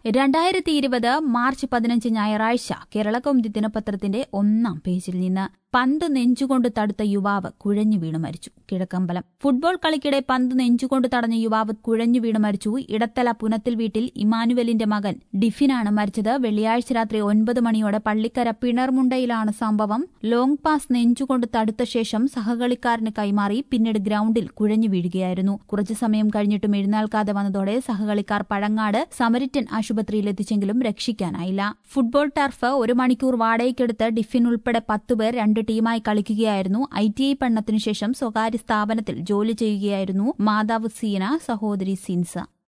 രണ്ടായിരത്തി ഇരുപത് മാർച്ച് പതിനഞ്ച് ഞായറാഴ്ച കേരളകൗമുദി ദിനപത്രത്തിന്റെ ഒന്നാം പേജിൽ നിന്ന് പന്ത് നെഞ്ചുകൊണ്ട് തടുത്ത യുവാവ് കുഴഞ്ഞു വീണു മരിച്ചു കിഴക്കമ്പലം ഫുട്ബോൾ കളിക്കിടെ പന്ത് നെഞ്ചുകൊണ്ട് തടഞ്ഞ യുവാവ് കുഴഞ്ഞു വീണു മരിച്ചു ഇടത്തല പുനത്തിൽ വീട്ടിൽ ഇമാനുവലിന്റെ മകൻ ഡിഫിനാണ് മരിച്ചത് വെള്ളിയാഴ്ച രാത്രി ഒൻപത് മണിയോടെ പള്ളിക്കര പിണർമുണ്ടയിലാണ് സംഭവം ലോങ് പാസ് നെഞ്ചുകൊണ്ട് തടുത്ത ശേഷം സഹകളിക്കാരന് കൈമാറി പിന്നീട് ഗ്രൌണ്ടിൽ കുഴഞ്ഞു വീഴുകയായിരുന്നു കുറച്ചു സമയം കഴിഞ്ഞിട്ടും എഴുന്നേൽക്കാതെ വന്നതോടെ സഹകളിക്കാർ പഴങ്ങാട് സമരിറ്റൻ ആശുപത്രിയിൽ എത്തിച്ചെങ്കിലും രക്ഷിക്കാനായില്ല ഫുട്ബോൾ ടർഫ് ഒരു മണിക്കൂർ വാടകയ്ക്കെടുത്ത് ഡിഫിൻ ഉൾപ്പെടെ പത്തുപേർ രണ്ട് ടീമായി കളിക്കുകയായിരുന്നു ഐ ടി ഐ പഠനത്തിനു ശേഷം സ്വകാര്യ സ്ഥാപനത്തിൽ ജോലി ചെയ്യുകയായിരുന്നു മാതാവ് സീന സഹോദരി സിൻസ